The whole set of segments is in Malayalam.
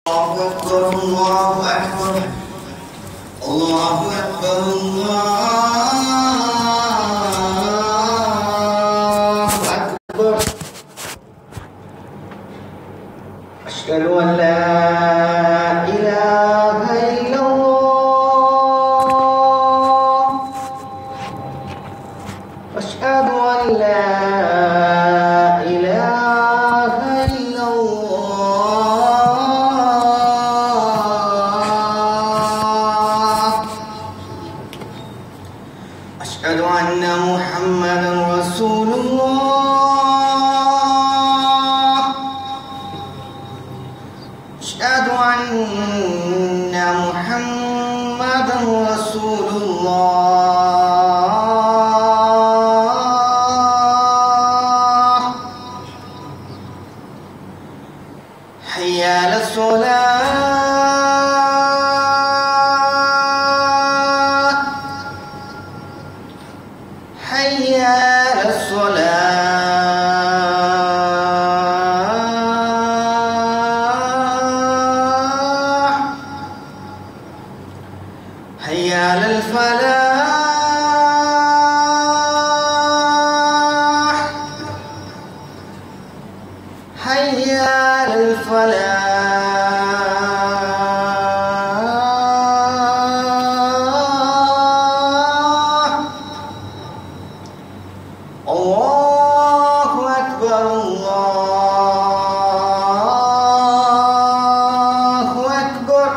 الله أكبر الله أكبر الله أكبر الله أكبر أشهد أن لا إله إلا الله أشهد أن لا إله إلا الله أشهد أن محمدا رسول الله أشهد أن محمدا رسول الله حي على الصلاة حي على الصلاة حي على الفلاح حي على الفلاح الله أكبر الله أكبر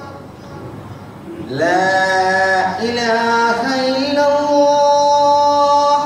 لا إله إلا الله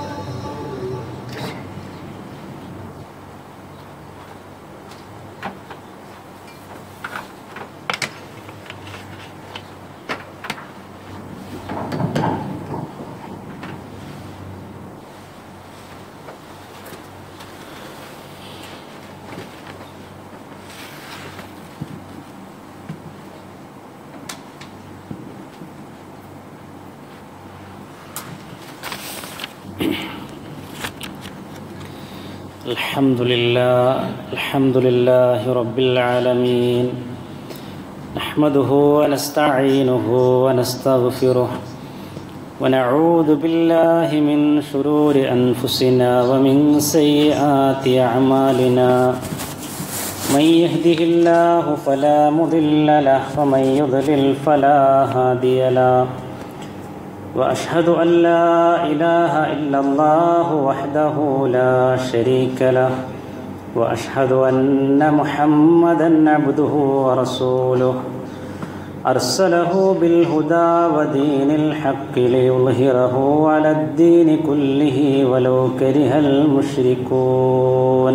الحمد لله الحمد لله رب العالمين نحمده ونستعينه ونستغفره ونعوذ بالله من شرور أنفسنا ومن سيئات أعمالنا من يهده الله فلا مضل له ومن يضلل فلا هادي له واشهد ان لا اله الا الله وحده لا شريك له واشهد ان محمدا عبده ورسوله ارسله بالهدى ودين الحق ليظهره على الدين كله ولو كره المشركون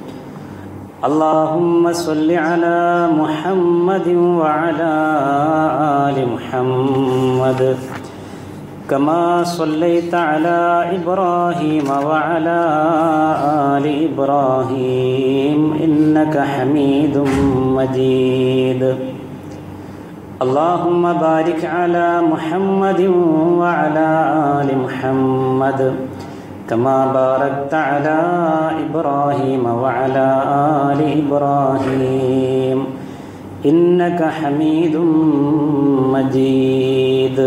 اللهم صل على محمد وعلى ال محمد كما صليت على ابراهيم وعلى ال ابراهيم انك حميد مجيد اللهم بارك على محمد وعلى ال محمد كما باركت على ابراهيم وعلى ال ابراهيم انك حميد مجيد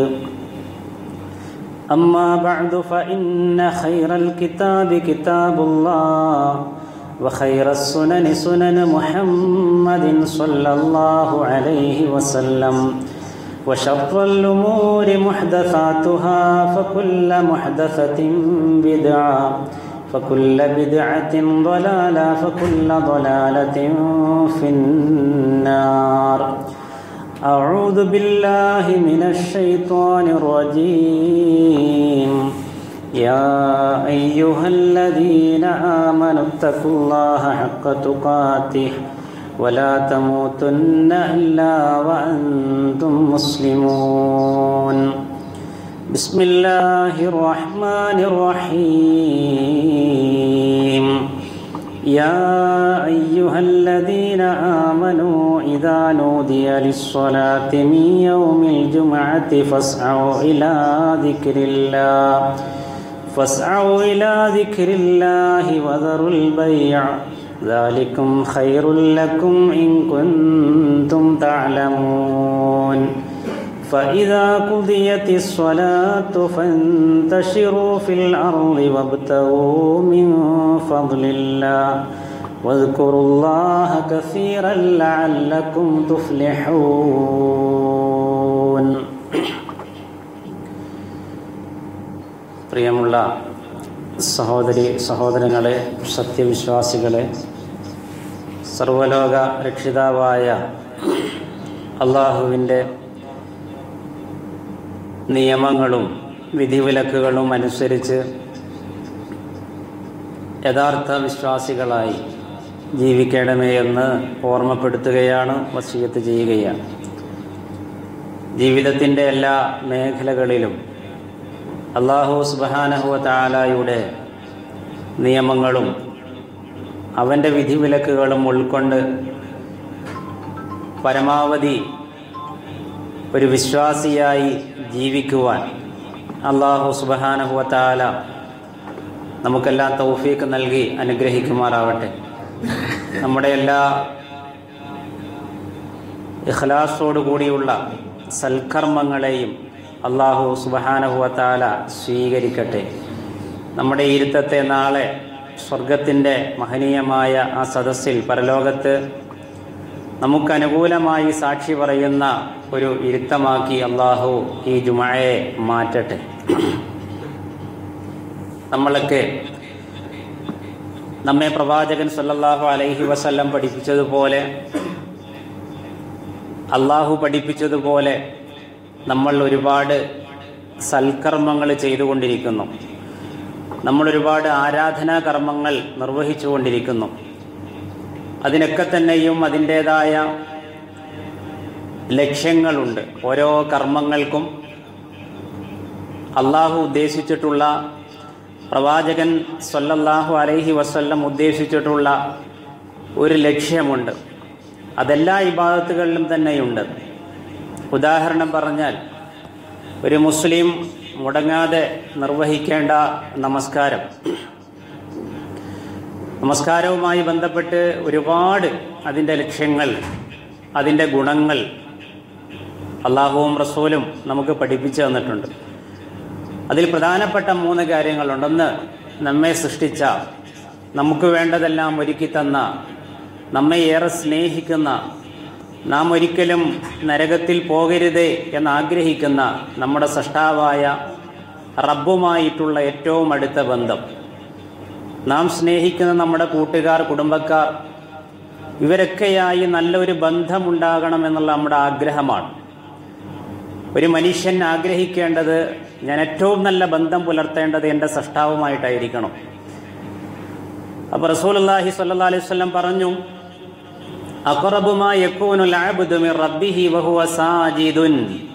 أما بعد فإن خير الكتاب كتاب الله وخير السنن سنن محمد صلى الله عليه وسلم وشر الأمور محدثاتها فكل محدثة بدعة فكل بدعة ضلالة فكل ضلالة في النار أعوذ بالله من الشيطان الرجيم يا أيها الذين آمنوا اتقوا الله حق تقاته ولا تموتن إلا وأنتم مسلمون بسم الله الرحمن الرحيم يا أيها الذين آمنوا إذا نودي للصلاة من يوم الجمعة فاسعوا إلى ذكر الله فاسعوا إلى ذكر الله وذروا البيع ذلكم خير لكم إن كنتم تعلمون فإذا قضيت الصلاة فانتشروا في الأرض وابتغوا من فضل الله واذكروا الله كثيرا لعلكم تفلحون പ്രിയമുള്ള സഹോദരി സഹോദരങ്ങളെ സത്യവിശ്വാസികളെ സർവലോക രക്ഷിതാവായ അള്ളാഹുവിൻ്റെ നിയമങ്ങളും വിധിവിലക്കുകളും അനുസരിച്ച് യഥാർത്ഥ വിശ്വാസികളായി ജീവിക്കണമേ എന്ന് ഓർമ്മപ്പെടുത്തുകയാണ് വസീയത്ത് ചെയ്യുകയാണ് ജീവിതത്തിൻ്റെ എല്ലാ മേഖലകളിലും അള്ളാഹു സുബാനഹുവ താലായുടെ നിയമങ്ങളും അവൻ്റെ വിധിവിലക്കുകളും ഉൾക്കൊണ്ട് പരമാവധി ഒരു വിശ്വാസിയായി ജീവിക്കുവാൻ അള്ളാഹു സുബാനഹുവ താല നമുക്കെല്ലാം തൗഫീക്ക് നൽകി അനുഗ്രഹിക്കുമാറാവട്ടെ നമ്മുടെ എല്ലാ ഇഖ്ലാസോടു കൂടിയുള്ള സൽക്കർമ്മങ്ങളെയും അള്ളാഹു സുബഹാനഹുവത്താല സ്വീകരിക്കട്ടെ നമ്മുടെ ഇരുത്തത്തെ നാളെ സ്വർഗത്തിൻ്റെ മഹനീയമായ ആ സദസ്സിൽ പരലോകത്ത് നമുക്കനുകൂലമായി സാക്ഷി പറയുന്ന ഒരു ഇരുത്തമാക്കി അള്ളാഹു ഈ ജുമയെ മാറ്റട്ടെ നമ്മളൊക്കെ നമ്മെ പ്രവാചകൻ സല്ലല്ലാഹു അലൈഹി വസല്ലം പഠിപ്പിച്ചതുപോലെ അള്ളാഹു പഠിപ്പിച്ചതുപോലെ നമ്മൾ ഒരുപാട് സൽക്കർമ്മങ്ങൾ ചെയ്തുകൊണ്ടിരിക്കുന്നു നമ്മൾ ഒരുപാട് ആരാധനാ കർമ്മങ്ങൾ നിർവഹിച്ചുകൊണ്ടിരിക്കുന്നു അതിനൊക്കെ തന്നെയും അതിൻ്റേതായ ലക്ഷ്യങ്ങളുണ്ട് ഓരോ കർമ്മങ്ങൾക്കും അള്ളാഹു ഉദ്ദേശിച്ചിട്ടുള്ള പ്രവാചകൻ സല്ലല്ലാഹു അലൈഹി വസല്ലം ഉദ്ദേശിച്ചിട്ടുള്ള ഒരു ലക്ഷ്യമുണ്ട് അതെല്ലാ ഇബാദത്തുകളിലും തന്നെയുണ്ട് ഉദാഹരണം പറഞ്ഞാൽ ഒരു മുസ്ലിം മുടങ്ങാതെ നിർവഹിക്കേണ്ട നമസ്കാരം നമസ്കാരവുമായി ബന്ധപ്പെട്ട് ഒരുപാട് അതിൻ്റെ ലക്ഷ്യങ്ങൾ അതിൻ്റെ ഗുണങ്ങൾ അള്ളാഹുവും റസൂലും നമുക്ക് പഠിപ്പിച്ചു തന്നിട്ടുണ്ട് അതിൽ പ്രധാനപ്പെട്ട മൂന്ന് കാര്യങ്ങളുണ്ട് ഒന്ന് നമ്മെ സൃഷ്ടിച്ച നമുക്ക് വേണ്ടതെല്ലാം ഒരുക്കി തന്ന നമ്മെ ഏറെ സ്നേഹിക്കുന്ന നാം ഒരിക്കലും നരകത്തിൽ പോകരുതേ എന്നാഗ്രഹിക്കുന്ന നമ്മുടെ സൃഷ്ടാവായ റബ്ബുമായിട്ടുള്ള ഏറ്റവും അടുത്ത ബന്ധം നാം സ്നേഹിക്കുന്ന നമ്മുടെ കൂട്ടുകാർ കുടുംബക്കാർ ഇവരൊക്കെയായി നല്ലൊരു ബന്ധമുണ്ടാകണം എന്നുള്ള നമ്മുടെ ആഗ്രഹമാണ് ഒരു മനുഷ്യൻ ആഗ്രഹിക്കേണ്ടത് ഞാൻ ഏറ്റവും നല്ല ബന്ധം പുലർത്തേണ്ടത് എൻ്റെ സൃഷ്ടാവുമായിട്ടായിരിക്കണം അപ്പോൾ റസൂൽ അള്ളാഹി സല്ലാ അലൈഹി സ്വലം പറഞ്ഞു അഖറബുമാ യകൂനുൽ അബ്ദു മിർ റബ്ബിഹി വഹുവ സാജിദുൻ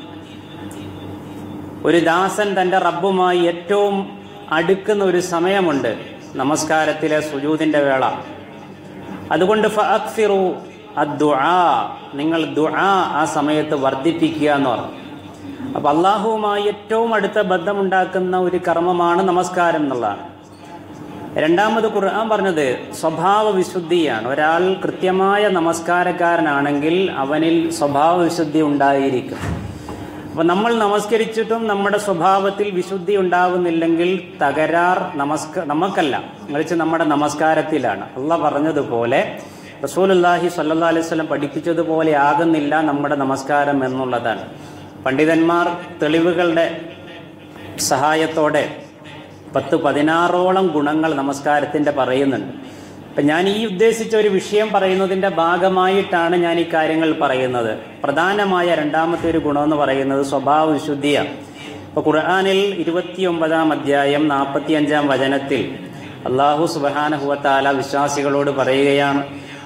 ഒരു ദാസൻ തൻ്റെ റബ്ബുമായി ഏറ്റവും അടുക്കുന്ന ഒരു സമയമുണ്ട് നമസ്കാരത്തിലെ സുജൂദിൻ്റെ വേള അതുകൊണ്ട് ഫഅക്സിറു അദ്ദുആ നിങ്ങൾ ദുആ ആ സമയത്ത് വർദ്ധിപ്പിക്കുക എന്ന് പറഞ്ഞു അപ്പം അള്ളാഹുവുമായി ഏറ്റവും അടുത്ത ബന്ധമുണ്ടാക്കുന്ന ഒരു കർമ്മമാണ് നമസ്കാരം എന്നുള്ളതാണ് രണ്ടാമത് ഖുർആൻ പറഞ്ഞത് സ്വഭാവ വിശുദ്ധിയാണ് ഒരാൾ കൃത്യമായ നമസ്കാരക്കാരനാണെങ്കിൽ അവനിൽ സ്വഭാവ വിശുദ്ധി ഉണ്ടായിരിക്കും അപ്പം നമ്മൾ നമസ്കരിച്ചിട്ടും നമ്മുടെ സ്വഭാവത്തിൽ വിശുദ്ധി ഉണ്ടാകുന്നില്ലെങ്കിൽ തകരാർ നമസ്ക നമുക്കല്ല മറിച്ച് നമ്മുടെ നമസ്കാരത്തിലാണ് അള്ള പറഞ്ഞതുപോലെ റസൂലുല്ലാഹി സല്ലാ അലൈഹി സ്വലം പഠിപ്പിച്ചതുപോലെ ആകുന്നില്ല നമ്മുടെ നമസ്കാരം എന്നുള്ളതാണ് പണ്ഡിതന്മാർ തെളിവുകളുടെ സഹായത്തോടെ പത്ത് പതിനാറോളം ഗുണങ്ങൾ നമസ്കാരത്തിൻ്റെ പറയുന്നുണ്ട് അപ്പം ഞാൻ ഈ ഉദ്ദേശിച്ച ഒരു വിഷയം പറയുന്നതിൻ്റെ ഭാഗമായിട്ടാണ് ഞാൻ ഈ കാര്യങ്ങൾ പറയുന്നത് പ്രധാനമായ രണ്ടാമത്തെ ഒരു ഗുണമെന്ന് പറയുന്നത് സ്വഭാവ വിശുദ്ധിയാണ് ഇപ്പോൾ ഖുർആാനിൽ ഇരുപത്തിയൊമ്പതാം അധ്യായം നാൽപ്പത്തിയഞ്ചാം വചനത്തിൽ അള്ളാഹു സുബാനഹുവത്താല വിശ്വാസികളോട് പറയുകയാണ്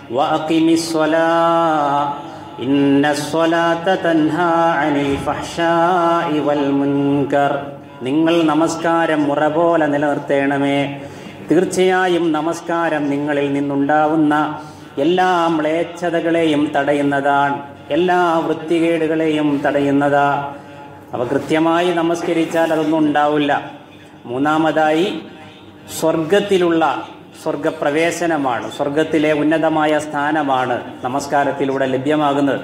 നിങ്ങൾ നമസ്കാരം മുറ പോലെ നിലനിർത്തേണമേ തീർച്ചയായും നമസ്കാരം നിങ്ങളിൽ നിന്നുണ്ടാവുന്ന എല്ലാ മ്ലേച്ഛതകളെയും തടയുന്നതാണ് എല്ലാ വൃത്തികേടുകളെയും തടയുന്നതാ അവ കൃത്യമായി നമസ്കരിച്ചാൽ അതൊന്നും ഉണ്ടാവില്ല മൂന്നാമതായി സ്വർഗത്തിലുള്ള സ്വർഗപ്രവേശനമാണ് സ്വർഗത്തിലെ ഉന്നതമായ സ്ഥാനമാണ് നമസ്കാരത്തിലൂടെ ലഭ്യമാകുന്നത്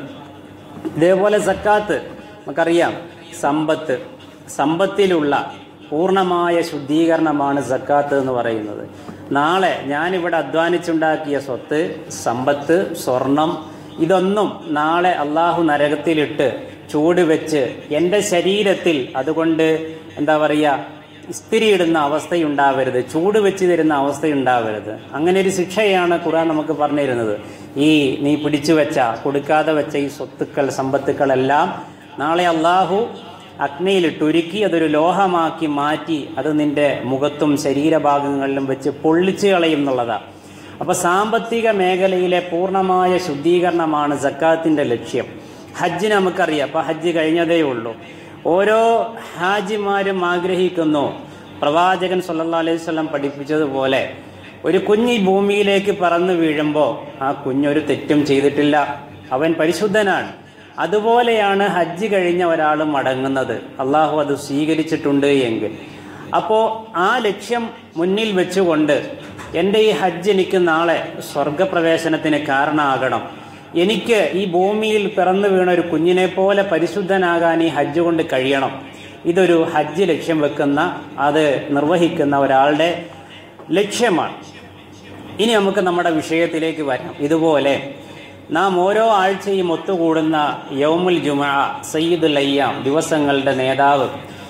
ഇതേപോലെ സക്കാത്ത് നമുക്കറിയാം സമ്പത്ത് സമ്പത്തിലുള്ള പൂർണ്ണമായ ശുദ്ധീകരണമാണ് സക്കാത്ത് എന്ന് പറയുന്നത് നാളെ ഞാനിവിടെ അധ്വാനിച്ചുണ്ടാക്കിയ സ്വത്ത് സമ്പത്ത് സ്വർണം ഇതൊന്നും നാളെ അള്ളാഹു നരകത്തിലിട്ട് ചൂട് വെച്ച് എൻ്റെ ശരീരത്തിൽ അതുകൊണ്ട് എന്താ പറയുക ഇസ്തിരിയിടുന്ന അവസ്ഥയുണ്ടാവരുത് ചൂട് വെച്ച് തരുന്ന അവസ്ഥയുണ്ടാവരുത് അങ്ങനെ ഒരു ശിക്ഷയാണ് ഖുർആൻ നമുക്ക് പറഞ്ഞു തരുന്നത് ഈ നീ പിടിച്ചു വെച്ച കൊടുക്കാതെ വെച്ച ഈ സ്വത്തുക്കൾ സമ്പത്തുക്കളെല്ലാം നാളെ അള്ളാഹു അഗ്നിയിലിട്ട് ഉരുക്കി അതൊരു ലോഹമാക്കി മാറ്റി അത് നിന്റെ മുഖത്തും ശരീരഭാഗങ്ങളിലും വെച്ച് പൊള്ളിച്ചു കളയും എന്നുള്ളതാണ് അപ്പൊ സാമ്പത്തിക മേഖലയിലെ പൂർണ്ണമായ ശുദ്ധീകരണമാണ് സക്കാത്തിന്റെ ലക്ഷ്യം ഹജ്ജ് നമുക്കറിയാം അപ്പൊ ഹജ്ജ് കഴിഞ്ഞതേ ഉള്ളൂ ഓരോ ഹാജിമാരും ആഗ്രഹിക്കുന്നു പ്രവാചകൻ സല്ലാ അലൈഹി സ്വലം പഠിപ്പിച്ചതുപോലെ ഒരു കുഞ്ഞ് ഈ ഭൂമിയിലേക്ക് പറന്നു വീഴുമ്പോൾ ആ കുഞ്ഞൊരു തെറ്റും ചെയ്തിട്ടില്ല അവൻ പരിശുദ്ധനാണ് അതുപോലെയാണ് ഹജ്ജ് കഴിഞ്ഞ ഒരാൾ മടങ്ങുന്നത് അള്ളാഹു അത് സ്വീകരിച്ചിട്ടുണ്ട് എങ്കിൽ അപ്പോൾ ആ ലക്ഷ്യം മുന്നിൽ വെച്ചുകൊണ്ട് എൻ്റെ ഈ ഹജ്ജ് എനിക്ക് നാളെ സ്വർഗപ്രവേശനത്തിന് കാരണമാകണം എനിക്ക് ഈ ഭൂമിയിൽ പിറന്നു വീണ ഒരു കുഞ്ഞിനെ പോലെ പരിശുദ്ധനാകാൻ ഈ ഹജ്ജ് കൊണ്ട് കഴിയണം ഇതൊരു ഹജ്ജ് ലക്ഷ്യം വെക്കുന്ന അത് നിർവഹിക്കുന്ന ഒരാളുടെ ലക്ഷ്യമാണ് ഇനി നമുക്ക് നമ്മുടെ വിഷയത്തിലേക്ക് വരാം ഇതുപോലെ നാം ഓരോ ആഴ്ചയും ഒത്തുകൂടുന്ന യൗമുൽ ജുമ സയ്യിദുൽ അയ്യാം ദിവസങ്ങളുടെ നേതാവ്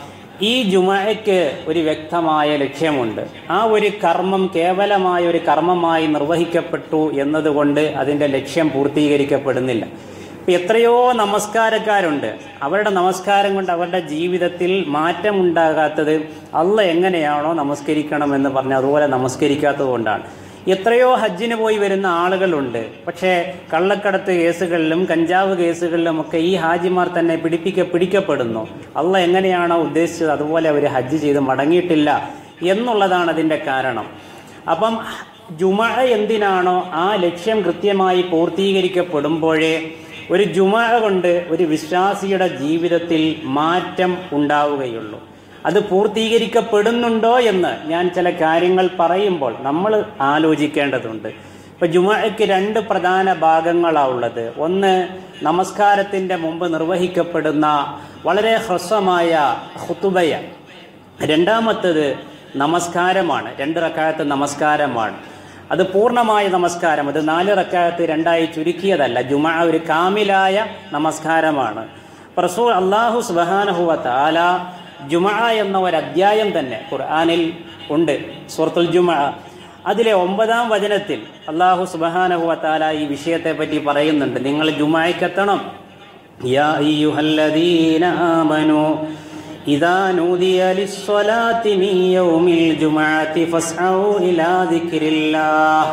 ഈ ജുമയ്ക്ക് ഒരു വ്യക്തമായ ലക്ഷ്യമുണ്ട് ആ ഒരു കർമ്മം കേവലമായ ഒരു കർമ്മമായി നിർവഹിക്കപ്പെട്ടു എന്നതുകൊണ്ട് അതിൻ്റെ ലക്ഷ്യം പൂർത്തീകരിക്കപ്പെടുന്നില്ല ഇപ്പം എത്രയോ നമസ്കാരക്കാരുണ്ട് അവരുടെ നമസ്കാരം കൊണ്ട് അവരുടെ ജീവിതത്തിൽ മാറ്റമുണ്ടാകാത്തത് അല്ല എങ്ങനെയാണോ നമസ്കരിക്കണമെന്ന് പറഞ്ഞ് അതുപോലെ നമസ്കരിക്കാത്തത് കൊണ്ടാണ് എത്രയോ ഹജ്ജിന് പോയി വരുന്ന ആളുകളുണ്ട് പക്ഷേ കള്ളക്കടത്ത് കേസുകളിലും കഞ്ചാവ് കേസുകളിലും ഒക്കെ ഈ ഹാജിമാർ തന്നെ പിടിപ്പിക്ക പിടിക്കപ്പെടുന്നു അള്ള എങ്ങനെയാണോ ഉദ്ദേശിച്ചത് അതുപോലെ അവർ ഹജ്ജ് ചെയ്ത് മടങ്ങിയിട്ടില്ല എന്നുള്ളതാണ് അതിൻ്റെ കാരണം അപ്പം ജുമ എന്തിനാണോ ആ ലക്ഷ്യം കൃത്യമായി പൂർത്തീകരിക്കപ്പെടുമ്പോഴേ ഒരു ജുമ കൊണ്ട് ഒരു വിശ്വാസിയുടെ ജീവിതത്തിൽ മാറ്റം ഉണ്ടാവുകയുള്ളൂ അത് പൂർത്തീകരിക്കപ്പെടുന്നുണ്ടോ എന്ന് ഞാൻ ചില കാര്യങ്ങൾ പറയുമ്പോൾ നമ്മൾ ആലോചിക്കേണ്ടതുണ്ട് ഇപ്പൊ ജുമയ്ക്ക് രണ്ട് പ്രധാന ഭാഗങ്ങളാണ് ഉള്ളത് ഒന്ന് നമസ്കാരത്തിന്റെ മുമ്പ് നിർവഹിക്കപ്പെടുന്ന വളരെ ഹ്രസ്വമായ ഹുത്തുബയ രണ്ടാമത്തത് നമസ്കാരമാണ് രണ്ട് റക്കായത്ത് നമസ്കാരമാണ് അത് പൂർണ്ണമായ നമസ്കാരം അത് നാല് റക്കായത്ത് രണ്ടായി ചുരുക്കിയതല്ല ജുമ ഒരു കാമിലായ നമസ്കാരമാണ് പ്രസൂ അള്ളാഹു സുബാനഹുവ താല ജുമ എന്ന ഒരു അധ്യായം തന്നെ ഖുർആാനിൽ ഉണ്ട് സൂറത്തുൽ ജുമ അതിലെ ഒമ്പതാം വചനത്തിൽ അള്ളാഹു സുബാനഹുവ താല ഈ വിഷയത്തെ പറ്റി പറയുന്നുണ്ട് നിങ്ങൾ ജുമായ്ക്കെത്തണം യാ അയ്യുഹല്ലദീന ആമനു إذا نودي للصلاة من يوم الجمعة فاسعوا إلى ذكر الله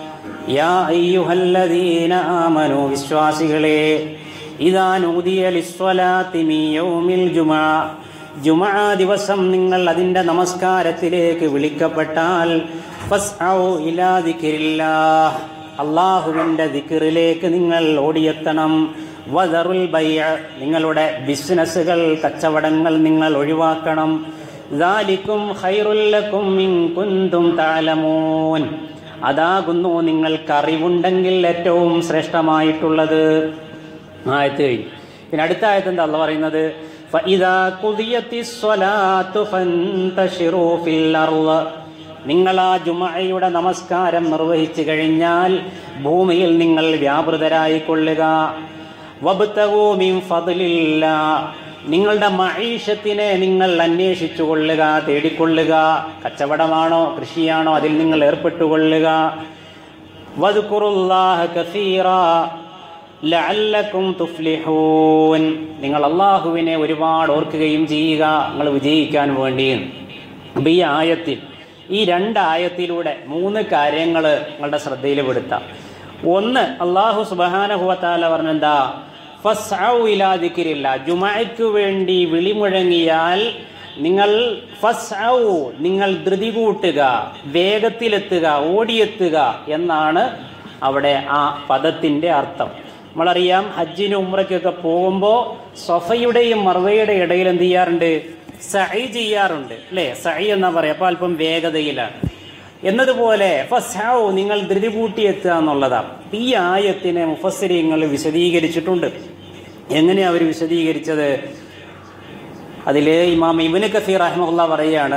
يا أيها الذين آمنوا വിശ്വാസികളെ ഇതാ നൂദിയ ലിസ്വലാത്തി മിൻ യൗമിൽ ജുമാ ജുമാ ദിവസം നിങ്ങൾ അതിൻ്റെ നമസ്കാരത്തിലേക്ക് വിളിക്കപ്പെട്ടാൽ ഫസ്ഔ ഇലാ ദിക്രില്ലാഹ് അള്ളാഹുവിൻ്റെ ദിക്റിലേക്ക് നിങ്ങൾ ഓടിയെത്തണം വദറുൽ ബൈഅ നിങ്ങളുടെ ബിസിനസ്സുകൾ കച്ചവടങ്ങൾ നിങ്ങൾ ഒഴിവാക്കണം ദാലിക്കും ഖൈറുല്ലക്കും ഇൻ കുന്തും തഅലമൂൻ അതാകുന്നു നിങ്ങൾക്ക് അറിവുണ്ടെങ്കിൽ ഏറ്റവും ശ്രേഷ്ഠമായിട്ടുള്ളത് ആയത്ത് കഴിഞ്ഞു പിന്നെ അടുത്ത ആയത്ത് എന്താ അല്ല പറയുന്നത് فإذا قضيت الصلاة فانتشروا في الأرض നിങ്ങൾ ആ ജുമയുടെ നമസ്കാരം നിർവഹിച്ചു കഴിഞ്ഞാൽ ഭൂമിയിൽ നിങ്ങൾ വ്യാപൃതരായി കൊള്ളുക വബ്തഗൂമിൻ ഫضലില്ല നിങ്ങളുടെ മഴീഷത്തിനെ നിങ്ങൾ അന്വേഷിച്ചു കൊള്ളുക തേടിക്കൊള്ളുക കച്ചവടമാണോ കൃഷിയാണോ അതിൽ നിങ്ങൾ ഏർപ്പെട്ടുകൊള്ളുക വദ്കുറുല്ലാഹ കസീറ ലഅല്ലക്കും തുഫ്ലിഹൂൻ നിങ്ങൾ അള്ളാഹുവിനെ ഒരുപാട് ഓർക്കുകയും ചെയ്യുക നിങ്ങൾ വിജയിക്കാൻ വേണ്ടി അപ്പം ഈ ആയത്തിൽ ഈ രണ്ടായത്തിലൂടെ മൂന്ന് കാര്യങ്ങൾ നിങ്ങളുടെ ശ്രദ്ധയിൽ പെടുത്താം ഒന്ന് അള്ളാഹു സുബാനഹുവത്താല പറഞ്ഞെന്താ ഫസ് ഇല്ലാതിക്കിരില്ല ജുമയ്ക്ക് വേണ്ടി വിളിമുഴങ്ങിയാൽ നിങ്ങൾ ഫസ് നിങ്ങൾ ധൃതി കൂട്ടുക വേഗത്തിലെത്തുക ഓടിയെത്തുക എന്നാണ് അവിടെ ആ പദത്തിൻ്റെ അർത്ഥം നമ്മളറിയാം ഹജ്ജിനും ഉമ്രയ്ക്കൊക്കെ പോകുമ്പോൾ സൊഫയുടെയും മർവയുടെ ഇടയിൽ എന്ത് ചെയ്യാറുണ്ട് സഹി ചെയ്യാറുണ്ട് അല്ലേ സഹി എന്നാ പറയാം അപ്പോൾ അല്പം വേഗതയിലാണ് എന്നതുപോലെ ഫസ്ഹൗ നിങ്ങൾ ധൃതി കൂട്ടിയെത്തുക എന്നുള്ളതാണ് ഈ ആയത്തിനെ മുഫസ്സിരിങ്ങൾ വിശദീകരിച്ചിട്ടുണ്ട് എങ്ങനെയാ അവർ വിശദീകരിച്ചത് അതിൽ ഇമാം ഇബ്നു കസീർ റഹ്മുള്ള പറയാണ്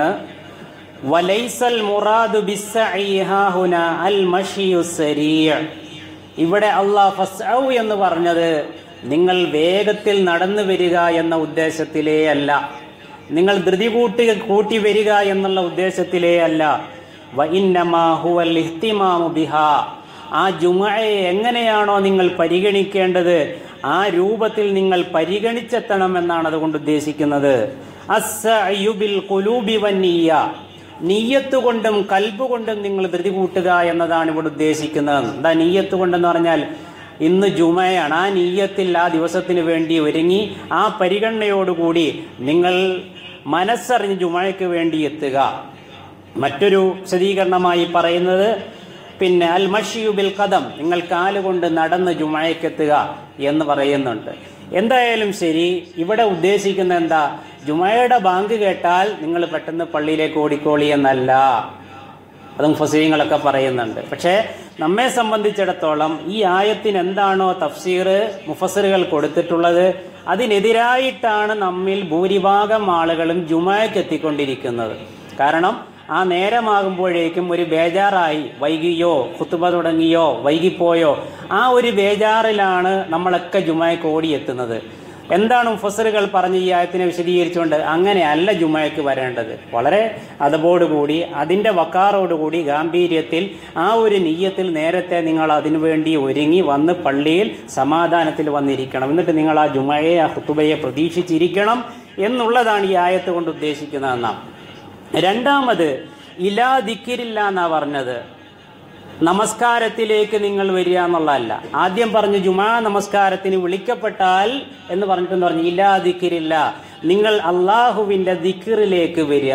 വലൈസൽ മുറാദു ബിസ്സഈ ഹാഹുന അൽ മഷിയു സരീഅ ഇവിടെ അള്ളാഹ് ഫസ്ഔ എന്ന് പറഞ്ഞത് നിങ്ങൾ വേഗത്തിൽ നടന്നു വരിക എന്ന ഉദ്ദേശത്തിലേ അല്ല നിങ്ങൾ ധൃതി കൂട്ടി കൂട്ടി വരിക എന്നുള്ള ഉദ്ദേശത്തിലേ അല്ല വഇന്നമാ ഹുവൽ ഇഹ്തിമാമു ബിഹാ ആ ജുമയെ എങ്ങനെയാണോ നിങ്ങൾ പരിഗണിക്കേണ്ടത് ആ രൂപത്തിൽ നിങ്ങൾ പരിഗണിച്ചെത്തണം എന്നാണ് അതുകൊണ്ട് ഉദ്ദേശിക്കുന്നത് അസ്സഅയു ബിൽ ഖുലൂബി വന്നിയ്യ നീയത്ത് കൊണ്ടും കൽബ് കൊണ്ടും നിങ്ങൾ ധൃതി കൂട്ടുക എന്നതാണ് ഇവിടെ ഉദ്ദേശിക്കുന്നത് എന്താ നീയത്ത് കൊണ്ടെന്ന് പറഞ്ഞാൽ ഇന്ന് ജുമയാണ് ആ നീയത്തിൽ ആ ദിവസത്തിന് വേണ്ടി ഒരുങ്ങി ആ പരിഗണനയോടുകൂടി നിങ്ങൾ മനസ്സറിഞ്ഞ് ജുമയ്ക്ക് വേണ്ടി എത്തുക മറ്റൊരു വിശദീകരണമായി പറയുന്നത് പിന്നെ അൽ മഷിയുബിൽ കദം നിങ്ങൾ കാലുകൊണ്ട് നടന്ന് ജുമയ്ക്കെത്തുക എന്ന് പറയുന്നുണ്ട് എന്തായാലും ശരി ഇവിടെ ഉദ്ദേശിക്കുന്ന എന്താ ജുമയുടെ ബാങ്ക് കേട്ടാൽ നിങ്ങൾ പെട്ടെന്ന് പള്ളിയിലേക്ക് ഓടിക്കോളി എന്നല്ല അതും ഫസീങ്ങളൊക്കെ പറയുന്നുണ്ട് പക്ഷേ നമ്മെ സംബന്ധിച്ചിടത്തോളം ഈ ആയത്തിന് എന്താണോ തഫ്സീർ മുഫസറുകൾ കൊടുത്തിട്ടുള്ളത് അതിനെതിരായിട്ടാണ് നമ്മിൽ ഭൂരിഭാഗം ആളുകളും ജുമായ്ക്ക് എത്തിക്കൊണ്ടിരിക്കുന്നത് കാരണം ആ നേരമാകുമ്പോഴേക്കും ഒരു ബേജാറായി വൈകിയോ കുത്തുബ തുടങ്ങിയോ വൈകിപ്പോയോ ആ ഒരു ബേജാറിലാണ് നമ്മളൊക്കെ ജുമായ്ക്ക് ഓടിയെത്തുന്നത് എന്താണ് മുഫസറുകൾ പറഞ്ഞ് ഈ ആയത്തിനെ വിശദീകരിച്ചുകൊണ്ട് അങ്ങനെയല്ല ജുമയ്ക്ക് വരേണ്ടത് വളരെ അതബോടുകൂടി അതിൻ്റെ വക്കാറോടുകൂടി ഗാംഭീര്യത്തിൽ ആ ഒരു നീയത്തിൽ നേരത്തെ നിങ്ങൾ അതിനുവേണ്ടി ഒരുങ്ങി വന്ന് പള്ളിയിൽ സമാധാനത്തിൽ വന്നിരിക്കണം എന്നിട്ട് നിങ്ങൾ ആ ജുമയെ ആ ഹുത്തുബയെ പ്രതീക്ഷിച്ചിരിക്കണം എന്നുള്ളതാണ് ഈ ആയത്ത് കൊണ്ട് ഉദ്ദേശിക്കുന്നതെന്നാണ് രണ്ടാമത് ഇലാ ദിക്കിരില്ല എന്നാ പറഞ്ഞത് നമസ്കാരത്തിലേക്ക് നിങ്ങൾ വരിക എന്നുള്ളതല്ല ആദ്യം പറഞ്ഞു ജുമാ നമസ്കാരത്തിന് വിളിക്കപ്പെട്ടാൽ എന്ന് പറഞ്ഞിട്ട് പറഞ്ഞു ഇല്ലാ ദിക്കിരില്ല നിങ്ങൾ അള്ളാഹുവിന്റെ ദിക്കിറിലേക്ക് വരിക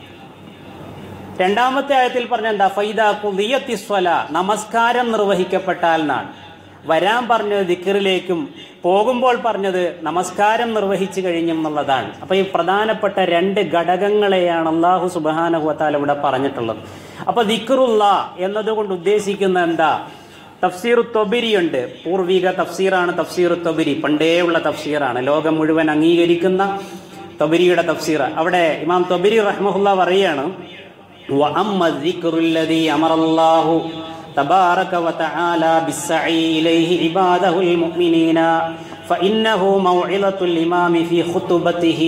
രണ്ടാമത്തെ ആയത്തിൽ പറഞ്ഞ എന്താ ഫൈദ കുതിയത്തിസ്വല നമസ്കാരം നിർവഹിക്കപ്പെട്ടാൽ എന്നാണ് വരാൻ പറഞ്ഞത് ദിക്കറിലേക്കും പോകുമ്പോൾ പറഞ്ഞത് നമസ്കാരം നിർവഹിച്ചു കഴിഞ്ഞു എന്നുള്ളതാണ് അപ്പൊ ഈ പ്രധാനപ്പെട്ട രണ്ട് ഘടകങ്ങളെയാണ് അള്ളാഹു സുബാനഹുത്താൽ ഇവിടെ പറഞ്ഞിട്ടുള്ളത് അപ്പൊ ദിക്കറുള്ള എന്നതുകൊണ്ട് ഉദ്ദേശിക്കുന്ന എന്താ തഫ്സീർ തൊബിരി ഉണ്ട് പൂർവിക തഫ്സീറാണ് തഫ്സീർ തൊബിരി പണ്ടേ ഉള്ള തഫ്സീറാണ് ലോകം മുഴുവൻ അംഗീകരിക്കുന്ന തൊബിരിയുടെ തഫ്സീർ അവിടെ ഇമാം തൊബിരി റഹ്മുല്ല പറയാണ് وأما الذكر الذي أمر الله تبارك وتعالى بالسعي إليه عباده المؤمنين فإنه موعظة الإمام في خطبته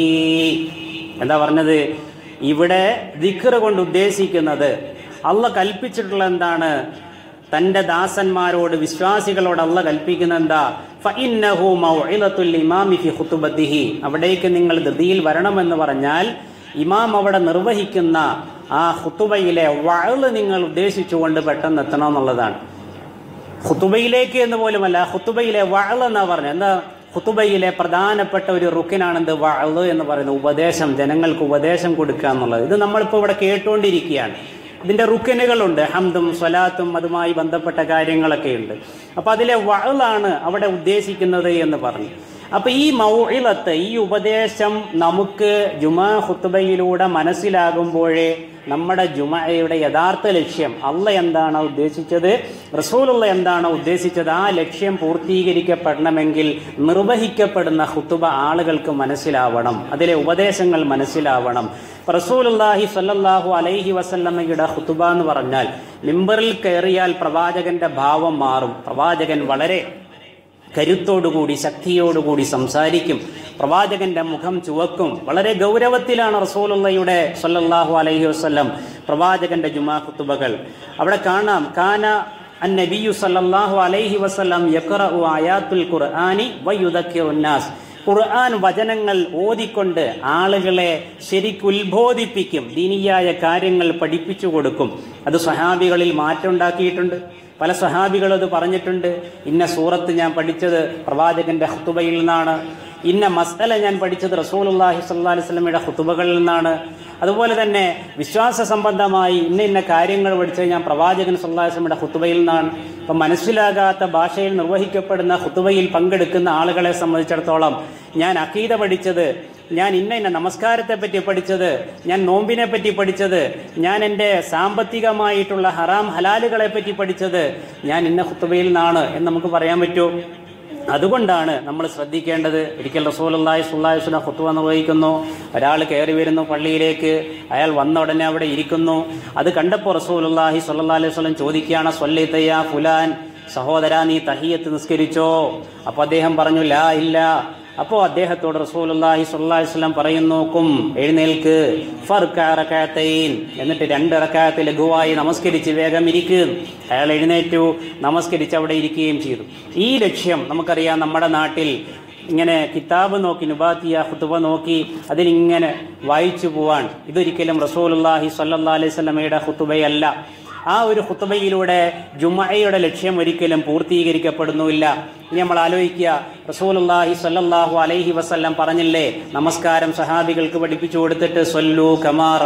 എന്താ പറഞ്ഞത് ഇവിടെ ദിക്കറ് കൊണ്ട് ഉദ്ദേശിക്കുന്നത് അള്ള കൽപ്പിച്ചിട്ടുള്ള എന്താണ് തന്റെ ദാസന്മാരോട് വിശ്വാസികളോട് അള്ള കൽപ്പിക്കുന്ന എന്താ ഫഇന്നഹു മൗഇലത്തുൽ ഇമാമി ഫി ഖുതുബത്തിഹി അവിടേക്ക് നിങ്ങൾ ധൃതിയിൽ വരണമെന്ന് പറഞ്ഞാൽ ഇമാം അവിടെ നിർവഹിക്കുന്ന ആ ഹുത്തുബയിലെ വഴല് നിങ്ങൾ ഉദ്ദേശിച്ചുകൊണ്ട് പെട്ടെന്ന് എത്തണം എന്നുള്ളതാണ് ഹുത്തുബയിലേക്ക് എന്ന് പോലുമല്ല ഹുത്തുബയിലെ വഴൽ എന്നാ പറഞ്ഞത് എന്താ ഹുത്തുബയിലെ പ്രധാനപ്പെട്ട ഒരു റുക്കിനാണ് എന്ത് വഴല് എന്ന് പറയുന്നത് ഉപദേശം ജനങ്ങൾക്ക് ഉപദേശം കൊടുക്കുക എന്നുള്ളത് ഇത് നമ്മളിപ്പോൾ ഇവിടെ കേട്ടുകൊണ്ടിരിക്കുകയാണ് ഇതിന്റെ റുക്കിനുകളുണ്ട് ഹംദും സ്വലാത്തും അതുമായി ബന്ധപ്പെട്ട കാര്യങ്ങളൊക്കെ ഉണ്ട് അപ്പൊ അതിലെ വഴലാണ് അവിടെ ഉദ്ദേശിക്കുന്നത് എന്ന് പറഞ്ഞു അപ്പൊ ഈ മൗഇലത്ത് ഈ ഉപദേശം നമുക്ക് ജുമാ ഹുത്തുബയിലൂടെ മനസ്സിലാകുമ്പോഴേ നമ്മുടെ ജുമയുടെ യഥാർത്ഥ ലക്ഷ്യം അല്ല എന്താണ് ഉദ്ദേശിച്ചത് റസൂലുള്ള എന്താണ് ഉദ്ദേശിച്ചത് ആ ലക്ഷ്യം പൂർത്തീകരിക്കപ്പെടണമെങ്കിൽ നിർവഹിക്കപ്പെടുന്ന ഹുത്തുബ ആളുകൾക്ക് മനസ്സിലാവണം അതിലെ ഉപദേശങ്ങൾ മനസ്സിലാവണം റസൂലുല്ലാഹി സല്ലല്ലാഹു അലൈഹി വസല്ലമയുടെ ഹുത്തുബ എന്ന് പറഞ്ഞാൽ മിമ്പറിൽ കയറിയാൽ പ്രവാചകന്റെ ഭാവം മാറും പ്രവാചകൻ വളരെ കരുത്തോടുകൂടി ശക്തിയോടുകൂടി സംസാരിക്കും പ്രവാചകന്റെ മുഖം ചുവക്കും വളരെ ഗൗരവത്തിലാണ് റസൂലുള്ളയുടെ സല്ലല്ലാഹു അലൈഹി വസല്ലം പ്രവാചകന്റെ ജുമാ ഖുത്തുബകൾ അവിടെ കാണാം കാന അന്നബിയു സല്ലല്ലാഹു അലൈഹി വസല്ലം യഖറഉ ആയാത്തുൽ ഖുർആനി വയുദക്കിറുന്നാസ് ഖുർആൻ വചനങ്ങൾ ഓതിക്കൊണ്ട് ആളുകളെ ശരിക്കുത്ബോധിപ്പിക്കും ദീനിയായ കാര്യങ്ങൾ പഠിപ്പിച്ചു കൊടുക്കും അത് സ്വഹാബികളിൽ മാറ്റം ഉണ്ടാക്കിയിട്ടുണ്ട് പല സ്വഹാബികളും അത് പറഞ്ഞിട്ടുണ്ട് ഇന്ന സൂറത്ത് ഞാൻ പഠിച്ചത് പ്രവാചകന്റെ ഹുത്തുബയിൽ നിന്നാണ് ഇന്ന മസ്തല ഞാൻ പഠിച്ചത് റസൂലുല്ലാഹി സ്വല്ലാ അലൈഹി സ്വലമയുടെ ഹുത്തുബകളിൽ നിന്നാണ് അതുപോലെ തന്നെ വിശ്വാസ സംബന്ധമായി ഇന്ന ഇന്ന കാര്യങ്ങൾ പഠിച്ചത് ഞാൻ പ്രവാചകൻ സല്ലാ വസ്ലമയുടെ ഹുത്തുബയിൽ നിന്നാണ് ഇപ്പം മനസ്സിലാകാത്ത ഭാഷയിൽ നിർവഹിക്കപ്പെടുന്ന ഹുത്തുബയിൽ പങ്കെടുക്കുന്ന ആളുകളെ സംബന്ധിച്ചിടത്തോളം ഞാൻ അക്കീത പഠിച്ചത് ഞാൻ ഇന്ന ഇന്ന നമസ്കാരത്തെ പറ്റി പഠിച്ചത് ഞാൻ നോമ്പിനെ പറ്റി പഠിച്ചത് ഞാൻ എൻ്റെ സാമ്പത്തികമായിട്ടുള്ള ഹറാം ഹലാലുകളെ പറ്റി പഠിച്ചത് ഞാൻ ഇന്ന ഹുത്തുബയിൽ നിന്നാണ് എന്ന് നമുക്ക് പറയാൻ പറ്റുമോ അതുകൊണ്ടാണ് നമ്മൾ ശ്രദ്ധിക്കേണ്ടത് ഒരിക്കൽ റസൂലി സുല്ലാസ്ല ഹുത്തുവ നിർവഹിക്കുന്നു ഒരാൾ കയറി വരുന്നു പള്ളിയിലേക്ക് അയാൾ വന്ന ഉടനെ അവിടെ ഇരിക്കുന്നു അത് കണ്ടപ്പോൾ റസൂലുല്ലാഹി സ്വല്ലാ അലൈഹി സ്വലം ചോദിക്കുകയാണ് സ്വല്ലത്തയ്യ ഫുലാൻ സഹോദര നീ തഹിയത്ത് നിസ്കരിച്ചോ അപ്പോൾ അദ്ദേഹം പറഞ്ഞു ലാ ഇല്ല അപ്പോൾ അദ്ദേഹത്തോട് റസൂലുല്ലാഹി സ്വല്ലല്ലാഹി വസല്ലം പറയുന്നു കും എഴുന്നേൽക്ക് ഫർക്കഅറകഅത്തൈൻ എന്നിട്ട് രണ്ട് റക്അത്ത് ലഘുവായി നമസ്കരിച്ച് വേഗം ഇരിക്കുക അയാൾ എഴുന്നേറ്റു നമസ്കരിച്ച് അവിടെ ഇരിക്കുകയും ചെയ്തു ഈ ലക്ഷ്യം നമുക്കറിയാം നമ്മുടെ നാട്ടിൽ ഇങ്ങനെ കിതാബ് നോക്കി നുബാത്തിയ ഹുത്തുബ നോക്കി അതിലിങ്ങനെ വായിച്ചു പോവാൻ ഇതൊരിക്കലും റസൂലുല്ലാഹി സ്വല്ലല്ലാഹി അലൈഹി വസല്ലമയുടെ ഹുത്തുബയല്ല ആ ഒരു ഹുത്തുബയിലൂടെ ജുമയുടെ ലക്ഷ്യം ഒരിക്കലും പൂർത്തീകരിക്കപ്പെടുന്നുമില്ല ഇനി നമ്മൾ ആലോചിക്കുക റസൂലുല്ലാഹി സ്വല്ലല്ലാഹു അലൈഹി വസല്ലം പറഞ്ഞില്ലേ നമസ്കാരം സഹാബികൾക്ക് പഠിപ്പിച്ചു കൊടുത്തിട്ട് സൊല്ലു കമാർ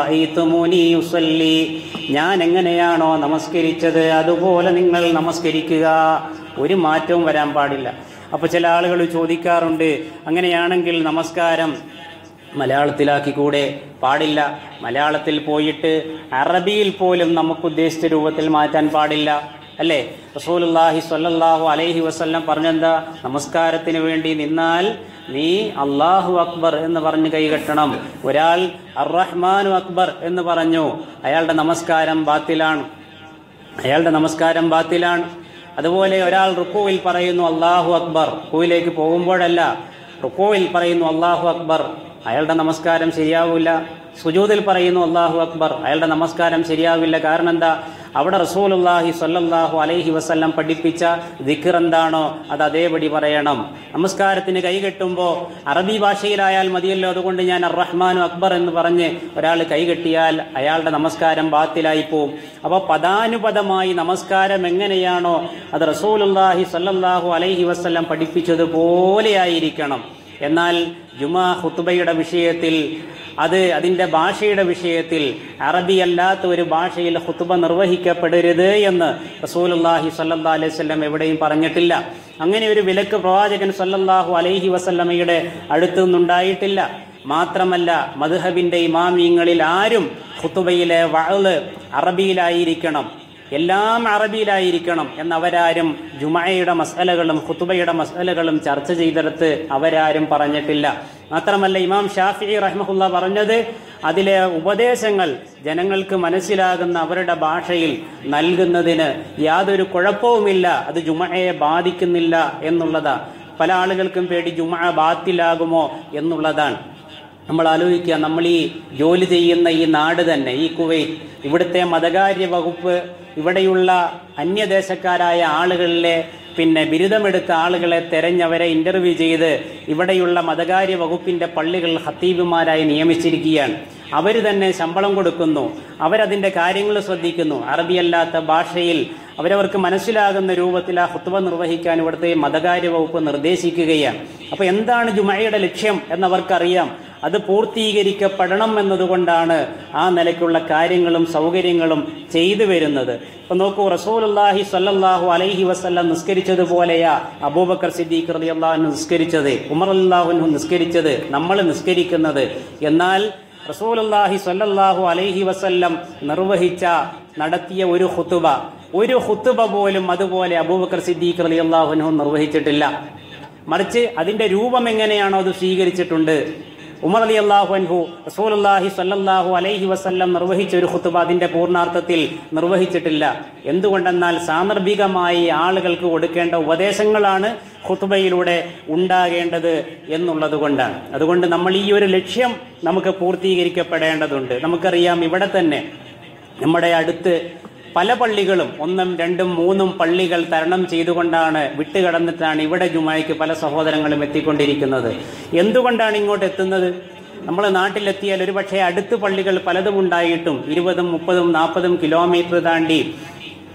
ഉസല്ലി ഞാൻ എങ്ങനെയാണോ നമസ്കരിച്ചത് അതുപോലെ നിങ്ങൾ നമസ്കരിക്കുക ഒരു മാറ്റവും വരാൻ പാടില്ല അപ്പോൾ ചില ആളുകൾ ചോദിക്കാറുണ്ട് അങ്ങനെയാണെങ്കിൽ നമസ്കാരം മലയാളത്തിലാക്കി കൂടെ പാടില്ല മലയാളത്തിൽ പോയിട്ട് അറബിയിൽ പോലും നമുക്ക് ഉദ്ദേശിച്ച രൂപത്തിൽ മാറ്റാൻ പാടില്ല അല്ലേ റസൂലുല്ലാഹി സ്വല്ലല്ലാഹു അലൈഹി വസല്ലം പറഞ്ഞെന്താ നമസ്കാരത്തിന് വേണ്ടി നിന്നാൽ നീ അള്ളാഹു അക്ബർ എന്ന് പറഞ്ഞ് കൈകെട്ടണം ഒരാൾ അറഹ്മാനു അക്ബർ എന്ന് പറഞ്ഞു അയാളുടെ നമസ്കാരം ബാത്തിലാണ് അയാളുടെ നമസ്കാരം ബാത്തിലാണ് അതുപോലെ ഒരാൾ റുക്കുവിൽ പറയുന്നു അള്ളാഹു അക്ബർ റുക്കുവിലേക്ക് പോകുമ്പോഴല്ല റുക്കുവിൽ പറയുന്നു അള്ളാഹു അക്ബർ അയാളുടെ നമസ്കാരം ശരിയാവില്ല സുജൂദിൽ പറയുന്നു അള്ളാഹു അക്ബർ അയാളുടെ നമസ്കാരം ശരിയാവില്ല കാരണം എന്താ അവിടെ റസൂലുല്ലാഹി സ്വല്ലല്ലാഹു അലൈഹി വസല്ലം പഠിപ്പിച്ച ദിക്കർ എന്താണോ അത് അതേപടി പറയണം നമസ്കാരത്തിന് കൈകെട്ടുമ്പോൾ അറബി ഭാഷയിലായാൽ മതിയല്ലോ അതുകൊണ്ട് ഞാൻ അറഹ്മാനു അക്ബർ എന്ന് പറഞ്ഞ് ഒരാൾ കൈകെട്ടിയാൽ അയാളുടെ നമസ്കാരം ബാത്തിലായി പോവും അപ്പോൾ പദാനുപദമായി നമസ്കാരം എങ്ങനെയാണോ അത് റസൂലുല്ലാഹി സ്വല്ലല്ലാഹു അലൈഹി വസല്ലം പഠിപ്പിച്ചതുപോലെയായിരിക്കണം എന്നാൽ ജുമാ ഹുത്തുബയുടെ വിഷയത്തിൽ അത് അതിൻ്റെ ഭാഷയുടെ വിഷയത്തിൽ അറബി അല്ലാത്ത ഒരു ഭാഷയിൽ ഹുത്തുബ നിർവഹിക്കപ്പെടരുത് എന്ന് റസൂലുല്ലാഹി സല്ലാ അലൈഹി വസല്ലം എവിടെയും പറഞ്ഞിട്ടില്ല അങ്ങനെ ഒരു വിലക്ക് പ്രവാചകൻ സല്ലല്ലാഹു അലൈഹി വസല്ലമയുടെ അടുത്തു നിന്നുണ്ടായിട്ടില്ല മാത്രമല്ല മധുഹബിന്റെ ഇമാമിയങ്ങളിൽ ആരും ഹുത്തുബയിലെ വഅള് അറബിയിലായിരിക്കണം എല്ലാം അറബിയിലായിരിക്കണം എന്നവരാരും ജുമയുടെ മസലകളും ഖുത്തുബയുടെ മസലകളും ചർച്ച ചെയ്തെടുത്ത് അവരാരും പറഞ്ഞിട്ടില്ല മാത്രമല്ല ഇമാം ഷാഫി റഹ്മഹുല്ല പറഞ്ഞത് അതിലെ ഉപദേശങ്ങൾ ജനങ്ങൾക്ക് മനസ്സിലാകുന്ന അവരുടെ ഭാഷയിൽ നൽകുന്നതിന് യാതൊരു കുഴപ്പവുമില്ല അത് ജുമയെ ബാധിക്കുന്നില്ല എന്നുള്ളതാ പല ആളുകൾക്കും പേടി ജുമ ബാത്തിലാകുമോ എന്നുള്ളതാണ് നമ്മൾ ആലോചിക്കുക നമ്മൾ ഈ ജോലി ചെയ്യുന്ന ഈ നാട് തന്നെ ഈ കുവൈറ്റ് ഇവിടുത്തെ മതകാര്യ വകുപ്പ് ഇവിടെയുള്ള അന്യദേശക്കാരായ ആളുകളിലെ പിന്നെ ബിരുദമെടുത്ത ആളുകളെ തെരഞ്ഞവരെ ഇന്റർവ്യൂ ചെയ്ത് ഇവിടെയുള്ള മതകാര്യ വകുപ്പിന്റെ പള്ളികൾ ഹത്തീബുമാരായി നിയമിച്ചിരിക്കുകയാണ് അവർ തന്നെ ശമ്പളം കൊടുക്കുന്നു അവരതിൻ്റെ കാര്യങ്ങൾ ശ്രദ്ധിക്കുന്നു അറബിയല്ലാത്ത ഭാഷയിൽ അവരവർക്ക് മനസ്സിലാകുന്ന രൂപത്തിൽ ആ ഹുത്തുവ നിർവഹിക്കാൻ ഇവിടുത്തെ മതകാര്യ വകുപ്പ് നിർദ്ദേശിക്കുകയാണ് അപ്പോൾ എന്താണ് ജുമയുടെ ലക്ഷ്യം എന്നവർക്കറിയാം അത് പൂർത്തീകരിക്കപ്പെടണം എന്നതുകൊണ്ടാണ് ആ നിലയ്ക്കുള്ള കാര്യങ്ങളും സൗകര്യങ്ങളും ചെയ്തു വരുന്നത് ഇപ്പൊ നോക്കൂ റസൂലുല്ലാഹി സ്വല്ലല്ലാഹു അലൈഹി വസല്ലം നിസ്കരിച്ചതുപോലെയാ അബൂബക്കർ സിദ്ദീഖ് റളിയല്ലാഹു നിസ്കരിച്ചത് ഉമർ അല്ലാഹു നിസ്കരിച്ചത് നമ്മൾ നിസ്കരിക്കുന്നത് എന്നാൽ റസൂലുല്ലാഹി സ്വല്ലല്ലാഹു അലൈഹി വസല്ലം നിർവഹിച്ച നടത്തിയ ഒരു ഹുത്തുബ ഒരു ഹുത്തുബ പോലും അതുപോലെ അബൂബക്കർ സിദ്ദീഖ് റളിയല്ലാഹു നിർവഹിച്ചിട്ടില്ല മറിച്ച് അതിന്റെ രൂപം എങ്ങനെയാണോ അത് സ്വീകരിച്ചിട്ടുണ്ട് ഉമർ അലി അള്ളാഹു അൻഹു റസൂലുല്ലാഹി സല്ലല്ലാഹു അലൈഹി വസല്ലം നിർവഹിച്ച ഒരു ഖുത്തുബ അതിന്റെ പൂർണ്ണാർത്ഥത്തിൽ നിർവഹിച്ചിട്ടില്ല എന്തുകൊണ്ടെന്നാൽ സാന്ദർഭികമായി ആളുകൾക്ക് കൊടുക്കേണ്ട ഉപദേശങ്ങളാണ് ഖുത്തുബയിലൂടെ ഉണ്ടാകേണ്ടത് എന്നുള്ളത് കൊണ്ടാണ് അതുകൊണ്ട് നമ്മൾ ഈ ഒരു ലക്ഷ്യം നമുക്ക് പൂർത്തീകരിക്കപ്പെടേണ്ടതുണ്ട് നമുക്കറിയാം ഇവിടെ തന്നെ നമ്മുടെ അടുത്ത് പല പള്ളികളും ഒന്നും രണ്ടും മൂന്നും പള്ളികൾ തരണം ചെയ്തുകൊണ്ടാണ് വിട്ടുകടന്നിട്ടാണ് ഇവിടെ ജുമായ്ക്ക് പല സഹോദരങ്ങളും എത്തിക്കൊണ്ടിരിക്കുന്നത് എന്തുകൊണ്ടാണ് ഇങ്ങോട്ട് എത്തുന്നത് നമ്മൾ നാട്ടിലെത്തിയാൽ ഒരുപക്ഷെ അടുത്ത് പള്ളികൾ പലതും ഉണ്ടായിട്ടും ഇരുപതും മുപ്പതും നാൽപ്പതും കിലോമീറ്റർ താണ്ടി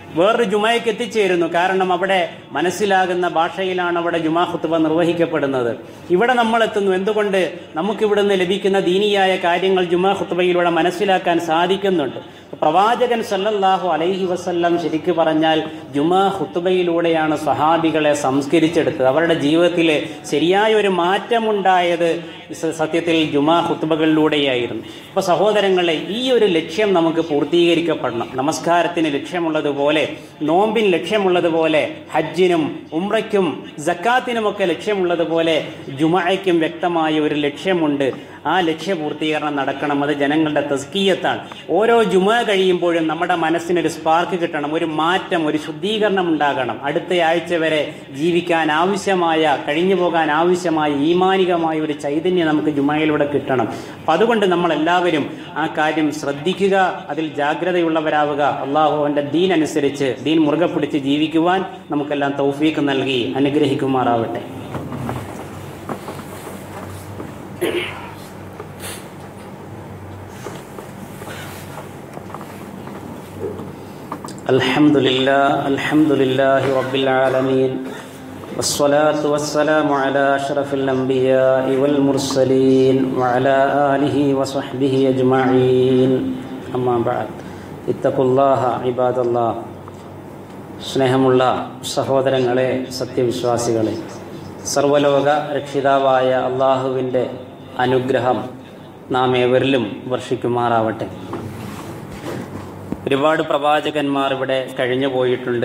വേറൊരു ജുമയ്ക്ക് എത്തിച്ചേരുന്നു കാരണം അവിടെ മനസ്സിലാകുന്ന ഭാഷയിലാണ് അവിടെ ജുമാ ഖുത്തുബ നിർവഹിക്കപ്പെടുന്നത് ഇവിടെ നമ്മൾ എത്തുന്നു എന്തുകൊണ്ട് നമുക്കിവിടുന്ന് ലഭിക്കുന്ന ദീനിയായ കാര്യങ്ങൾ ജുമാ ഖുത്തുബയിലൂടെ മനസ്സിലാക്കാൻ സാധിക്കുന്നുണ്ട് പ്രവാചകൻ സല്ലല്ലാഹു അലൈഹി വസല്ലം ശരിക്കു പറഞ്ഞാൽ ജുമാ ഖുത്തുബയിലൂടെയാണ് സഹാബികളെ സംസ്കരിച്ചെടുത്തത് അവരുടെ ജീവിതത്തിൽ ശരിയായ ഒരു മാറ്റമുണ്ടായത് സ- സത്യത്തിൽ ജുമാ ഖുത്തുബകളിലൂടെയായിരുന്നു അപ്പോൾ സഹോദരങ്ങളെ ഈ ഒരു ലക്ഷ്യം നമുക്ക് പൂർത്തീകരിക്കപ്പെടണം നമസ്കാരത്തിന് ലക്ഷ്യമുള്ളതുപോലെ നോമ്പിന് ലക്ഷ്യമുള്ളതുപോലെ ഹജ്ജിനും ഉംറയ്ക്കും ജക്കാത്തിനുമൊക്കെ ലക്ഷ്യമുള്ളതുപോലെ ജുമയ്ക്കും വ്യക്തമായ ഒരു ലക്ഷ്യമുണ്ട് ആ ലക്ഷ്യപൂർത്തീകരണം നടക്കണം അത് ജനങ്ങളുടെ തസ്കീയത്താണ് ഓരോ ജുമ കഴിയുമ്പോഴും നമ്മുടെ മനസ്സിനൊരു സ്പാർക്ക് കിട്ടണം ഒരു മാറ്റം ഒരു ശുദ്ധീകരണം ഉണ്ടാകണം അടുത്ത ആഴ്ച വരെ ജീവിക്കാൻ ആവശ്യമായ കഴിഞ്ഞു പോകാൻ ആവശ്യമായ ഈമാനികമായ ഒരു ചൈതന്യം നമുക്ക് ജുമയിലൂടെ കിട്ടണം അപ്പം അതുകൊണ്ട് നമ്മൾ എല്ലാവരും ആ കാര്യം ശ്രദ്ധിക്കുക അതിൽ ജാഗ്രതയുള്ളവരാവുക അള്ളാഹു അവൻ്റെ ദീൻ അനുസരിച്ച് ദീൻ മുറുകെ പിടിച്ച് ജീവിക്കുവാൻ നമുക്കെല്ലാം തൗഫീക്ക് നൽകി അനുഗ്രഹിക്കുമാറാവട്ടെ الحمد لله الحمد لله رب العالمين والصلاة والسلام على أشرف الأنبياء والمرسلين وعلى آله وصحبه أجمعين أما بعد اتقوا الله عباد الله സ്നേഹമുള്ള സഹോദരങ്ങളെ സത്യവിശ്വാസികളെ സർവലോക രക്ഷിതാവായ അള്ളാഹുവിൻ്റെ അനുഗ്രഹം നാം ഏവരിലും വർഷിക്കുമാറാവട്ടെ ഒരുപാട് പ്രവാചകന്മാർ ഇവിടെ കഴിഞ്ഞു പോയിട്ടുണ്ട്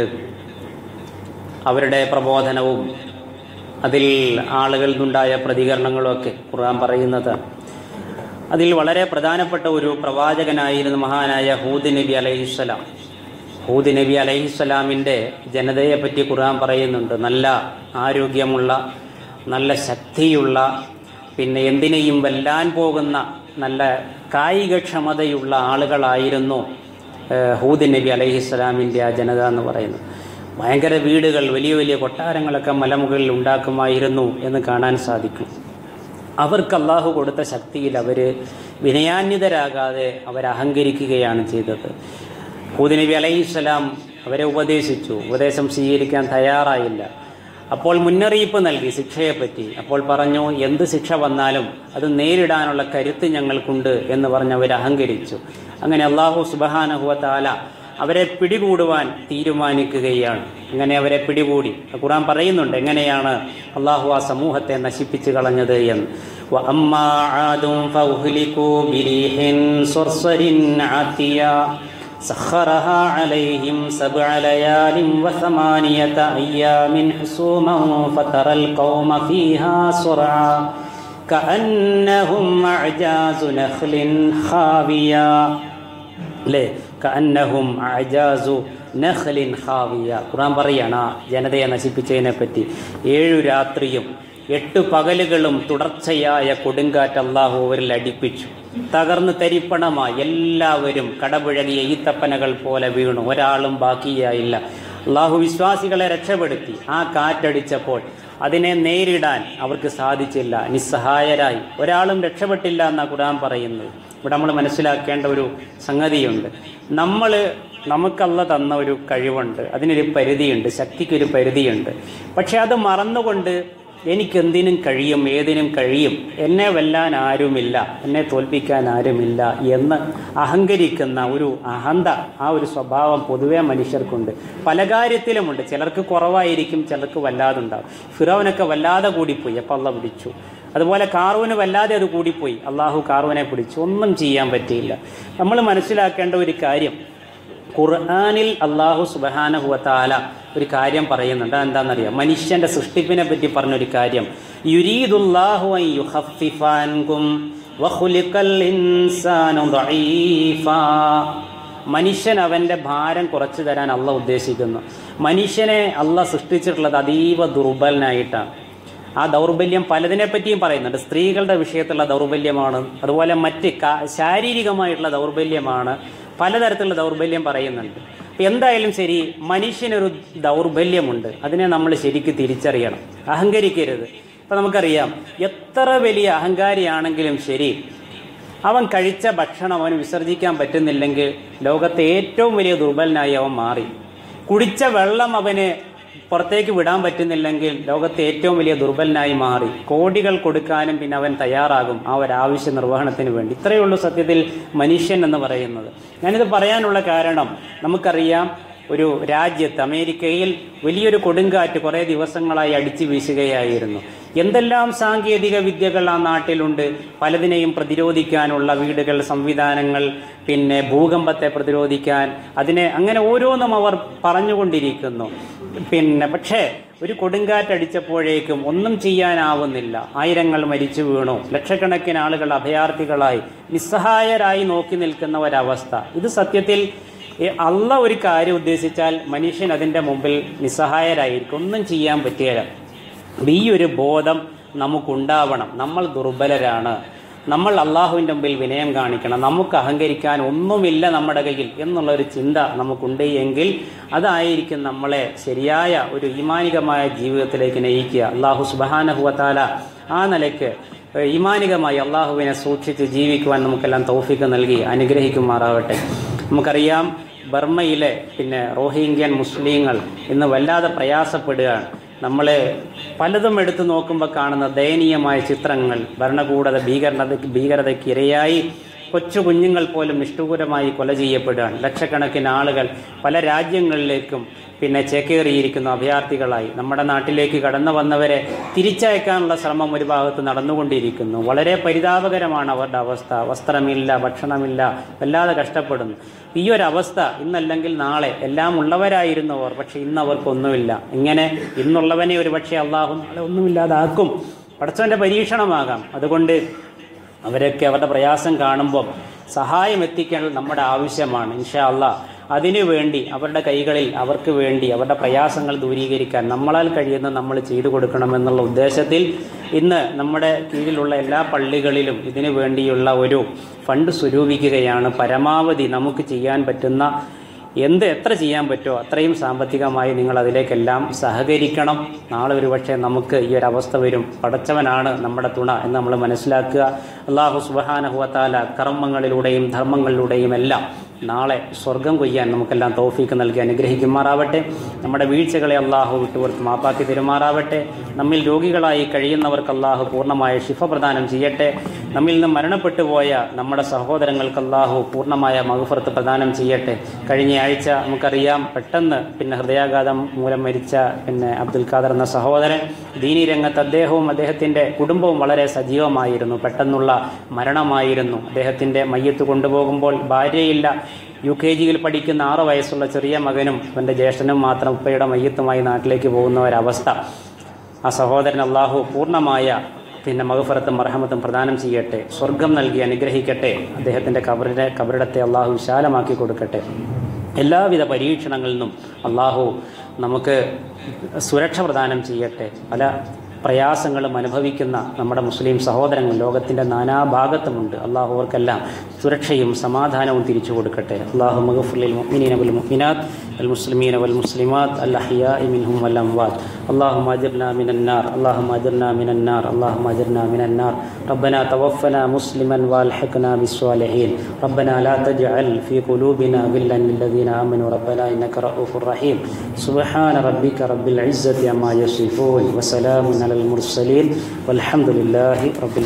അവരുടെ പ്രബോധനവും അതിൽ ആളുകളിൽ നിന്നുണ്ടായ പ്രതികരണങ്ങളുമൊക്കെ ഖുർആൻ പറയുന്നത് അതിൽ വളരെ പ്രധാനപ്പെട്ട ഒരു പ്രവാചകനായിരുന്നു മഹാനായ ഹൂദ് നബി അലൈഹിസ്സലാം ഹൂദ് നബി അലൈഹിസ്സലാമിൻ്റെ ജനതയെ പറ്റി ഖുർആൻ പറയുന്നുണ്ട് നല്ല ആരോഗ്യമുള്ള നല്ല ശക്തിയുള്ള പിന്നെ എന്തിനേയും വെല്ലാൻ പോകുന്ന നല്ല കായികക്ഷമതയുള്ള ആളുകളായിരുന്നു ഏഹ് ഹൂദ് നബി അലൈഹിസ്സലാമിൻ്റെ ആ ജനത എന്ന് പറയുന്നത് ഭയങ്കര വീടുകൾ വലിയ വലിയ കൊട്ടാരങ്ങളൊക്കെ മലമുകളിൽ ഉണ്ടാക്കുമായിരുന്നു എന്ന് കാണാൻ സാധിക്കും അവർക്ക് അള്ളാഹു കൊടുത്ത ശക്തിയിൽ അവർ വിനയാന്വിതരാകാതെ അവർ അഹങ്കരിക്കുകയാണ് ചെയ്തത് ഹൂദ് നബി അലൈഹിസ്സലാം അവരെ ഉപദേശിച്ചു ഉപദേശം സ്വീകരിക്കാൻ തയ്യാറായില്ല അപ്പോൾ മുന്നറിയിപ്പ് നൽകി ശിക്ഷയെപ്പറ്റി അപ്പോൾ പറഞ്ഞു എന്ത് ശിക്ഷ വന്നാലും അത് നേരിടാനുള്ള കരുത്ത് ഞങ്ങൾക്കുണ്ട് എന്ന് പറഞ്ഞ് അവർ അഹങ്കരിച്ചു അങ്ങനെ അള്ളാഹു സുബഹാനഹുവ താല അവരെ പിടികൂടുവാൻ തീരുമാനിക്കുകയാണ് അങ്ങനെ അവരെ പിടികൂടി ഖുറാൻ പറയുന്നുണ്ട് എങ്ങനെയാണ് അള്ളാഹു ആ സമൂഹത്തെ നശിപ്പിച്ചു കളഞ്ഞത് എന്ന് وأما عاد فأهلكوا بريح صرصر عاتية سخرها عليهم سبع ليال وثمانية أيام حسوما فترى القوم فيها صرعا كأنهم أعجاز نخل خاوية അല്ലേ കന്നഹും അജാസു നഖ്ലിൻ ഖാവിയ ഖുർആൻ പറയാണ് ആ ജനതയെ നശിപ്പിച്ചതിനെ പറ്റി ഏഴു രാത്രിയും എട്ട് പകലുകളും തുടർച്ചയായ കൊടുങ്കാറ്റ് അള്ളാഹു അവരിൽ അടിപ്പിച്ചു തകർന്ന് തരിപ്പണമായി എല്ലാവരും കടപുഴകിയ ഈത്തപ്പനകൾ പോലെ വീണു ഒരാളും ബാക്കിയായില്ല അള്ളാഹു വിശ്വാസികളെ രക്ഷപ്പെടുത്തി ആ കാറ്റടിച്ചപ്പോൾ അതിനെ നേരിടാൻ അവർക്ക് സാധിച്ചില്ല നിസ്സഹായരായി ഒരാളും രക്ഷപ്പെട്ടില്ല എന്നാണ് ഖുർആൻ പറയുന്നത് ഇവിടെ നമ്മൾ മനസ്സിലാക്കേണ്ട ഒരു സംഗതിയുണ്ട് നമ്മൾ നമുക്കല്ല തന്ന ഒരു കഴിവുണ്ട് അതിനൊരു പരിധിയുണ്ട് ശക്തിക്കൊരു പരിധിയുണ്ട് പക്ഷെ അത് മറന്നുകൊണ്ട് എനിക്കെന്തിനും കഴിയും ഏതിനും കഴിയും എന്നെ വെല്ലാൻ ആരുമില്ല എന്നെ തോൽപ്പിക്കാൻ ആരുമില്ല എന്ന് അഹങ്കരിക്കുന്ന ഒരു അഹന്ത ആ ഒരു സ്വഭാവം പൊതുവേ മനുഷ്യർക്കുണ്ട് പല കാര്യത്തിലുമുണ്ട് ചിലർക്ക് കുറവായിരിക്കും ചിലർക്ക് വല്ലാതെ ഉണ്ടാവും ഫിറോനൊക്കെ വല്ലാതെ കൂടിപ്പോയി അപ്പം അള്ള പിടിച്ചു അതുപോലെ കാറുവിന് വല്ലാതെ അത് കൂടിപ്പോയി അള്ളാഹു കാറുവിനെ പിടിച്ചു ഒന്നും ചെയ്യാൻ പറ്റിയില്ല നമ്മൾ മനസ്സിലാക്കേണ്ട ഒരു കാര്യം ഖുർആാനിൽ അള്ളാഹു സുബഹാനഹുവത്താല ഒരു കാര്യം പറയുന്നുണ്ട് എന്താണെന്നറിയാം മനുഷ്യന്റെ സൃഷ്ടിപ്പിനെ പറ്റി പറഞ്ഞൊരു കാര്യം യുരീദുല്ലാഹു അൻ യുഖഫിഫ അൻകും വഖുലിഖൽ ഇൻസാനു ദഈഫാ മനുഷ്യൻ അവൻ്റെ ഭാരം കുറച്ചു തരാൻ അള്ള ഉദ്ദേശിക്കുന്നു മനുഷ്യനെ അള്ള സൃഷ്ടിച്ചിട്ടുള്ളത് അതീവ ദുർബലനായിട്ടാണ് ആ ദൗർബല്യം പലതിനെ പറ്റിയും പറയുന്നുണ്ട് സ്ത്രീകളുടെ വിഷയത്തിലുള്ള ദൗർബല്യമാണ് അതുപോലെ മറ്റ് കാ- ശാരീരികമായിട്ടുള്ള ദൗർബല്യമാണ് പലതരത്തിലുള്ള ദൗർബല്യം പറയുന്നുണ്ട് അപ്പം എന്തായാലും ശരി മനുഷ്യനൊരു ദൗർബല്യമുണ്ട് അതിനെ നമ്മൾ ശരിക്ക് തിരിച്ചറിയണം അഹങ്കരിക്കരുത് ഇപ്പം നമുക്കറിയാം എത്ര വലിയ അഹങ്കാരിയാണെങ്കിലും ശരി അവൻ കഴിച്ച ഭക്ഷണം അവന് വിസർജിക്കാൻ പറ്റുന്നില്ലെങ്കിൽ ലോകത്തെ ഏറ്റവും വലിയ ദുർബലനായി അവൻ മാറി കുടിച്ച വെള്ളം അവന് പുറത്തേക്ക് വിടാൻ പറ്റുന്നില്ലെങ്കിൽ ലോകത്തെ ഏറ്റവും വലിയ ദുർബലനായി മാറി കോടികൾ കൊടുക്കാനും പിന്നെ അവൻ തയ്യാറാകും ആ ഒരു ആവശ്യ നിർവഹണത്തിന് വേണ്ടി ഇത്രയേ ഉള്ളൂ സത്യത്തിൽ മനുഷ്യൻ എന്ന് പറയുന്നത് ഞാനിത് പറയാനുള്ള കാരണം നമുക്കറിയാം ഒരു രാജ്യത്ത് അമേരിക്കയിൽ വലിയൊരു കൊടുങ്കാറ്റ് കുറേ ദിവസങ്ങളായി അടിച്ചു വീശുകയായിരുന്നു എന്തെല്ലാം സാങ്കേതിക വിദ്യകൾ ആ നാട്ടിലുണ്ട് പലതിനെയും പ്രതിരോധിക്കാനുള്ള വീടുകൾ സംവിധാനങ്ങൾ പിന്നെ ഭൂകമ്പത്തെ പ്രതിരോധിക്കാൻ അതിനെ അങ്ങനെ ഓരോന്നും അവർ പറഞ്ഞുകൊണ്ടിരിക്കുന്നു പിന്നെ പക്ഷേ ഒരു കൊടുങ്കാറ്റടിച്ചപ്പോഴേക്കും ഒന്നും ചെയ്യാനാവുന്നില്ല ആയിരങ്ങൾ മരിച്ചു വീണു ലക്ഷക്കണക്കിന് ആളുകൾ അഭയാർത്ഥികളായി നിസ്സഹായരായി നോക്കി നിൽക്കുന്ന ഒരവസ്ഥ ഇത് സത്യത്തിൽ ഈ അള്ള ഒരു കാര്യം ഉദ്ദേശിച്ചാൽ മനുഷ്യൻ അതിൻ്റെ മുമ്പിൽ നിസ്സഹായരായിരിക്കും ഒന്നും ചെയ്യാൻ പറ്റിയല്ല അപ്പൊ ഈ ഒരു ബോധം നമുക്കുണ്ടാവണം നമ്മൾ ദുർബലരാണ് നമ്മൾ അള്ളാഹുവിൻ്റെ മുമ്പിൽ വിനയം കാണിക്കണം നമുക്ക് അഹങ്കരിക്കാൻ ഒന്നുമില്ല നമ്മുടെ കയ്യിൽ എന്നുള്ള ഒരു ചിന്ത നമുക്കുണ്ട് എങ്കിൽ അതായിരിക്കും നമ്മളെ ശരിയായ ഒരു ഈമാനികമായ ജീവിതത്തിലേക്ക് നയിക്കുക അള്ളാഹു സുബാനഹുവത്താല ആ നിലയ്ക്ക് ഈമാനികമായി അള്ളാഹുവിനെ സൂക്ഷിച്ച് ജീവിക്കുവാൻ നമുക്കെല്ലാം തൗഫിക്ക് നൽകി അനുഗ്രഹിക്കുമാറാവട്ടെ നമുക്കറിയാം ബർമ്മയിലെ പിന്നെ റോഹിംഗ്യൻ മുസ്ലിങ്ങൾ ഇന്ന് വല്ലാതെ പ്രയാസപ്പെടുകയാണ് നമ്മൾ പലതും എടുത്തു നോക്കുമ്പോൾ കാണുന്ന ദയനീയമായ ചിത്രങ്ങൾ ഭരണകൂടത ഭീകരണത ഭീകരതയ്ക്ക് ഇരയായി കൊച്ചു കുഞ്ഞുങ്ങൾ പോലും നിഷ്ഠൂരമായി കൊല ചെയ്യപ്പെടുകയാണ് ലക്ഷക്കണക്കിന് ആളുകൾ പല രാജ്യങ്ങളിലേക്കും പിന്നെ ചേക്കേറിയിരിക്കുന്ന അഭയാർത്ഥികളായി നമ്മുടെ നാട്ടിലേക്ക് കടന്നു വന്നവരെ തിരിച്ചയക്കാനുള്ള ശ്രമം ഒരു ഭാഗത്ത് നടന്നുകൊണ്ടിരിക്കുന്നു വളരെ പരിതാപകരമാണ് അവരുടെ അവസ്ഥ വസ്ത്രമില്ല ഭക്ഷണമില്ല വല്ലാതെ കഷ്ടപ്പെടുന്നു ഈ ഒരു അവസ്ഥ ഇന്നല്ലെങ്കിൽ നാളെ എല്ലാം ഉള്ളവരായിരുന്നവർ പക്ഷെ ഇന്ന് അവർക്കൊന്നുമില്ല ഇങ്ങനെ ഇന്നുള്ളവനെ ഒരു പക്ഷേ അള്ളാഹു നാളെ ഒന്നുമില്ലാതാക്കും പടച്ചവൻ്റെ പരീക്ഷണമാകാം അതുകൊണ്ട് അവരൊക്കെ അവരുടെ പ്രയാസം കാണുമ്പോൾ സഹായം എത്തിക്കേണ്ടത് നമ്മുടെ ആവശ്യമാണ് ഇൻഷാ അള്ളാ അതിനു വേണ്ടി അവരുടെ കൈകളിൽ അവർക്ക് വേണ്ടി അവരുടെ പ്രയാസങ്ങൾ ദൂരീകരിക്കാൻ നമ്മളാൽ കഴിയുന്ന നമ്മൾ ചെയ്തു കൊടുക്കണമെന്നുള്ള ഉദ്ദേശത്തിൽ ഇന്ന് നമ്മുടെ കീഴിലുള്ള എല്ലാ പള്ളികളിലും ഇതിനു വേണ്ടിയുള്ള ഒരു ഫണ്ട് സ്വരൂപിക്കുകയാണ് പരമാവധി നമുക്ക് ചെയ്യാൻ പറ്റുന്ന എന്ത് എത്ര ചെയ്യാൻ പറ്റുമോ അത്രയും സാമ്പത്തികമായി നിങ്ങൾ അതിലേക്കെല്ലാം സഹകരിക്കണം നാളെ ഒരു പക്ഷേ നമുക്ക് ഈ ഒരു അവസ്ഥ വരും പടച്ചവനാണ് നമ്മുടെ തുണ എന്ന് നമ്മൾ മനസ്സിലാക്കുക അള്ളാഹു സുബഹാനഹുവത്താല കർമ്മങ്ങളിലൂടെയും ധർമ്മങ്ങളിലൂടെയും എല്ലാം നാളെ സ്വർഗം കൊയ്യാൻ നമുക്കെല്ലാം തോഫീക്ക് നൽകി അനുഗ്രഹിക്കുമാറാവട്ടെ നമ്മുടെ വീഴ്ചകളെ അള്ളാഹു വിട്ടുപുറത്ത് മാപ്പാക്കി തരുമാറാവട്ടെ നമ്മിൽ രോഗികളായി കഴിയുന്നവർക്ക് അള്ളാഹു പൂർണ്ണമായ ശിഫ പ്രദാനം ചെയ്യട്ടെ നമ്മിൽ നിന്ന് മരണപ്പെട്ടു പോയ നമ്മുടെ സഹോദരങ്ങൾക്ക് അള്ളാഹു പൂർണ്ണമായ മകുഫറത്ത് പ്രദാനം ചെയ്യട്ടെ കഴിഞ്ഞ ആഴ്ച നമുക്കറിയാം പെട്ടെന്ന് പിന്നെ ഹൃദയാഘാതം മൂലം മരിച്ച പിന്നെ അബ്ദുൽ ഖാദർ എന്ന സഹോദരൻ ദീനി രംഗത്ത് അദ്ദേഹവും അദ്ദേഹത്തിൻ്റെ കുടുംബവും വളരെ സജീവമായിരുന്നു പെട്ടെന്നുള്ള മരണമായിരുന്നു അദ്ദേഹത്തിൻ്റെ മയ്യത്ത് കൊണ്ടുപോകുമ്പോൾ ഭാര്യയില്ല യു കെ ജിയിൽ പഠിക്കുന്ന ആറ് വയസ്സുള്ള ചെറിയ മകനും അവൻ്റെ ജ്യേഷ്ഠനും മാത്രം ഉപ്പയുടെ മയ്യത്തുമായി നാട്ടിലേക്ക് പോകുന്ന ഒരവസ്ഥ ആ സഹോദരൻ അള്ളാഹു പൂർണ്ണമായ പിന്നെ മഹഫറത്തും മർഹമത്തും പ്രദാനം ചെയ്യട്ടെ സ്വർഗം നൽകി അനുഗ്രഹിക്കട്ടെ അദ്ദേഹത്തിൻ്റെ കബറിനെ കബറിടത്തെ അള്ളാഹു വിശാലമാക്കി കൊടുക്കട്ടെ എല്ലാവിധ പരീക്ഷണങ്ങളിൽ നിന്നും അള്ളാഹു നമുക്ക് സുരക്ഷ പ്രദാനം ചെയ്യട്ടെ പല പ്രയാസങ്ങളും അനുഭവിക്കുന്ന നമ്മുടെ മുസ്ലിം സഹോദരങ്ങൾ ലോകത്തിൻ്റെ നാനാഭാഗത്തുമുണ്ട് അള്ളാഹു അവർക്കെല്ലാം സുരക്ഷയും സമാധാനവും തിരിച്ചു കൊടുക്കട്ടെ അള്ളാഹു മഗഫുലിൽ മുഅ്മിനീന വൽ മുഅ്മിനാത്ത് വൽ മുസ്ലിമീന വൽ മുസ്ലിമാത്ത് അൽ അഹ്യാഇ മിൻഹും വൽ അംവാത്ത് اللهم اجرنا من النار اللهم اجرنا من النار اللهم اجرنا من النار ربنا توفنا مسلما والحقنا بالصالحين ربنا لا تجعل في قلوبنا غلا للذين امنوا ربنا انك رؤوف رحيم سبحان ربك رب العزه عما يصفون وسلام على المرسلين والحمد لله رب